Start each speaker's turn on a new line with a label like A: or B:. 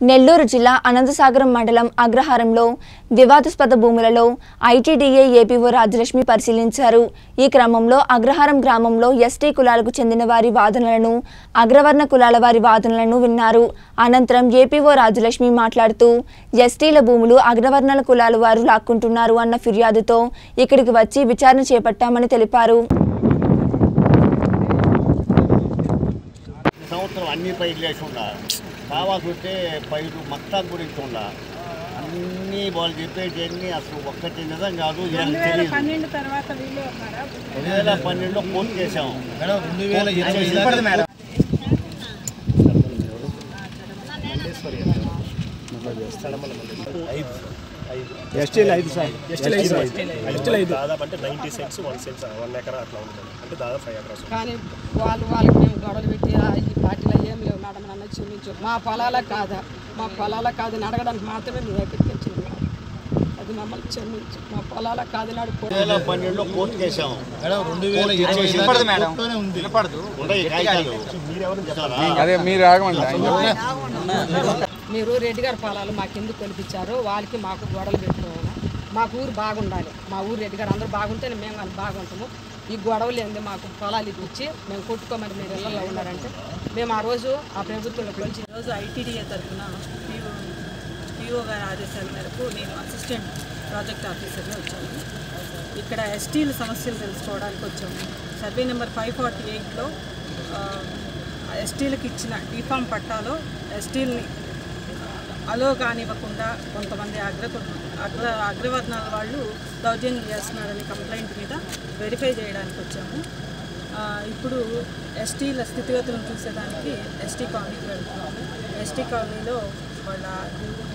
A: నెల్లూరు జిల్లా అనంతసాగరం మండలం అగ్రహారంలో వివాదాస్పద భూములలో ఐటీడీఏ ఏపీఓ రాజలక్ష్మి పరిశీలించారు ఈ క్రమంలో అగ్రహారం గ్రామంలో ఎస్టీ కులాలకు చెందిన వారి వాదనలను అగ్రవర్ణ కులాల వారి వాదనలను విన్నారు అనంతరం ఏపీఓ రాజలక్ష్మి మాట్లాడుతూ ఎస్టీల భూములు అగ్రవర్ణాల కులాల వారు లాక్కుంటున్నారు అన్న ఫిర్యాదుతో ఇక్కడికి వచ్చి విచారణ చేపట్టామని తెలిపారు
B: ఈ సంవత్సరం అన్ని పైర్లు వేసి ఉండా కావాల్సి వస్తే పైరు మొత్తం గురించి ఉండా అన్నీ వాళ్ళు చెప్పేటి అన్నీ అసలు ఒక్కటి నిజం కాదు ఇది నాకు తెలియదు
C: పన్నెండు తర్వాత వీళ్ళు ఉన్నారా
B: రెండు వేల పన్నెండులో పూర్తి చేసాము
D: రెండు వేల ఇరవై ఎస్టీలు ఐదు సార్ ఎస్టీలు ఐదు ఎస్టీలు ఐదు
E: దాదాపు అంటే ninety cents one cents one ఎకరా అట్లా ఉంటుంది అంటే దాదాపు ఫైవ్ ఎకరాస్
C: కానీ వాళ్ళు వాళ్ళకి మేము గొడవలు పెట్టి "ఆ, ఈ పార్టీలో ఏం లేవు మేడం నన్ను క్షమించు మా పొలాల కాదా మా పొలాల కాదని అడగడానికి మాత్రమే మేము ఎక్కడికి వచ్చింది అది మమ్మల్ని క్షమించు మా పొలాల కాదని అడుగు
B: రెండు వేల పన్నెండులో పూర్తి చేసాము
D: రెండు వేల ఇరవై కోర్టులోనే ఉంది
B: ఉన్నాయి కాగితాలు చెప్తారా?
D: అదే మీరు ఆగమండి
C: మీరు రెడ్డి గారి పొలాలు మాకు ఎందుకు కొనిపించారు వాళ్ళకి మాకు గొడవలు పెట్టుకోవాలి మాకు ఊరు బాగుండాలి మా ఊరు రెడ్డి గారు అందరూ బాగుంటేనే మేము కానీ బాగుంటాము ఈ గొడవలు ఏంది మాకు పొలాలు ఇచ్చి మేము కొట్టుకోమని మీరు ఇళ్ళల్లో ఉన్నారంటే మేము ఆ రోజు ఆ ప్రభుత్వంలో కలిసి
F: ఈరోజు ఐటీడీఏ తరఫున పీఓ పీఓ గారి ఆదేశాల మేరకు నేను అసిస్టెంట్ ప్రాజెక్ట్ ఆఫీసర్గా వచ్చాను ఇక్కడ ఎస్టీల సమస్యలు తెలుసుకోవడానికి వచ్చాము సర్వే నెంబర్ ఫైవ్ ఫార్టీ ఎయిట్లో ఎస్టీలకు ఇచ్చిన డిఫామ్ పట్టాలో ఎస్టీలని అలో కానివ్వకుండా కొంతమంది అగ్ర అగ్ర అగ్రవర్ణాల వాళ్ళు దౌర్జన్యం చేస్తున్నారని కంప్లైంట్ మీద వెరిఫై చేయడానికి వచ్చాము ఆ, ఇప్పుడు ఎస్టీల స్థితిగతులను చూసేదానికి ఎస్టీ కాలనీకి వెళ్తున్నాము ఎస్టీ కాలనీలో వాళ్ళ